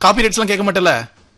Copy ரைட்ஸ்லாம் கேட்க மாட்டேல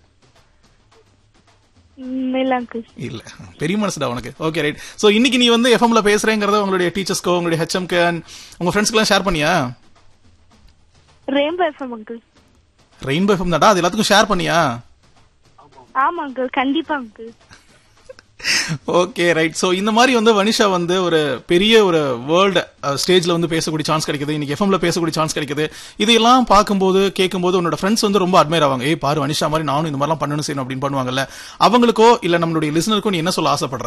ம், இல்ல அங்கிள் இல்ல பெரிய மனசுடா உனக்கு ஓகே ரைட் சோ இன்னைக்கு நீ வந்து எஃப்எம்ல பேசுறேங்கிறத உங்களுடைய டீச்சர்ஸ்க்கோ உங்களுடைய ஹெச்எம்க்கு உங்க ஃப்ரெண்ட்ஸ்க்குலாம் ஷேர் பண்ணியா rainbow FM uncle rainbow FM தான்டா அது எல்லாத்துக்கும் ஷேர் பண்ணியா ஆமா அங்கிள் கண்டிப்பா அங்கிள் ஓகே ரைட் சோ இந்த மாதிரி வந்து வனிஷா வந்து ஒரு பெரிய ஒரு வேர்ல்டு ஸ்டேஜ்ல வந்து பேசக்கூடிய சான்ஸ் கிடைக்குது இன்னைக்கு எஃப்எம்ல பேசக்கூடிய சான்ஸ் கிடைக்குது இதெல்லாம் பார்க்கும்போது கேட்கும்போது உன்னோட ஃப்ரெண்ட்ஸ் வந்து ரொம்ப அட்மையர் ஆவாங்க ஏய் பாரு வனிஷா மாதிரி நானும் இந்த மாதிரிலாம் பண்ணணும் செய்யணும் அப்படின்னு பண்ணுவாங்கல்ல அவங்களுக்கோ இல்ல நம்மளுடைய லிசனருக்கோ நீ என்ன சொல்ல ஆசைப்படுற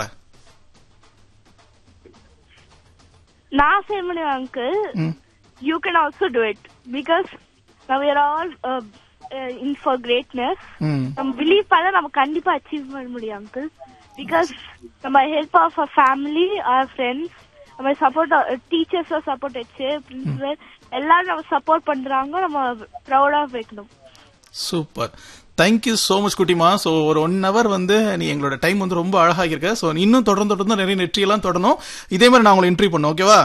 நான் say முடியும் uncle you can also do it because we are all in for greatness ம் நம்ம பிலீவ் பண்ணா நம்ம கண்டிப்பா அச்சீவ் பண்ண முடியும் அங்கிள் பிகாஸ் நம்ம help of a family or friends நம்ம சப்போர்ட் டீச்சர்ஸ் சப்போர்ட் வச்சு பிரின்சிபல் எல்லாரும் நம்ம சப்போர்ட் பண்றாங்க நம்ம ப்ரௌடா வைக்கணும் சூப்பர் தேங்க்யூ சோ மச் குட்டிமா ஸோ ஒரு ஒன் ஹவர் வந்து நீ எங்களோட டைம் வந்து ரொம்ப அழகாக இருக்க ஸோ இன்னும் தொடர்ந்து தொடர்ந்து நிறைய நெற்றியெல்லாம் தொடரும் இதே மாதிரி நான் உங்களை இன்டர்வியூ பண்ணோம் ஓகேவா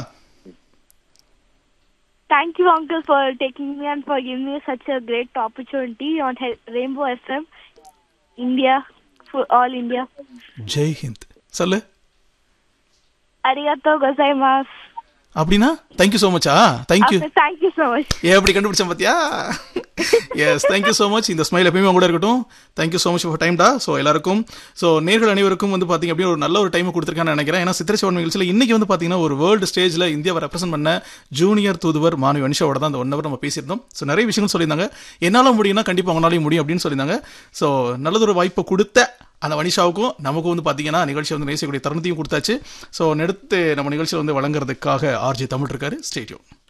Thank you, Uncle, for taking me and for giving me such a great opportunity on He- Rainbow FM, India, for all India. Jai Hind சொல்லு Arigato gozaimasu. அப்படின்னா தேங்க்யூ ஸோ மச்சா thank you Okay, Thank you so much. ஏன் அப்படி கண்டுபிடிச்சேன் பாத்தியா yes thank you so much இந்த smile எப்பயுமே உங்க கூட இருக்கட்டும் தேங்க்யூ ஸோ மச் ஃபார் டைம்டா ஸோ எல்லாருக்கும் ஸோ நேர்கள் அனைவருக்கும் வந்து பாத்தீங்க அப்படியே ஒரு நல்ல ஒரு டைம் கொடுத்துருக்கான்னு நினைக்கிறேன் ஏன்னா சித்திரை சிவன் நிகழ்ச்சியில் இன்னைக்கு வந்து பாத்தீங்கன்னா ஒரு வேர்ல்டு ஸ்டேஜ்ல இந்தியாவை ரெப்ரசென்ட் பண்ண ஜூனியர் தூதுவர் மாணவி வனிஷாவோட தான் அந்த ஒன் ஹவர் நம்ம பேசியிருந்தோம் ஸோ நிறைய விஷயங்கள் சொல்லியிருந்தாங்க என்னால முடியும்னா கண்டிப்பா உங்களாலையும் முடியும் அப்படின்னு சொல்லியிருந்தாங்க ஸோ நல்லதொரு வாய்ப்பை கொடுத்த அந்த வனிஷாவுக்கும் நமக்கும் வந்து பாத்தீங்கன்னா நிகழ்ச்சி வந்து நேசிக்கக்கூடிய தருணத்தையும் கொடுத்தாச்சு ஸோ நெடுத்து நம்ம நிகழ்ச்சியில் வந்து வழங்குறதுக்காக ஆர்ஜி தமிழ் இருக்காரு ஸ்டேடியம்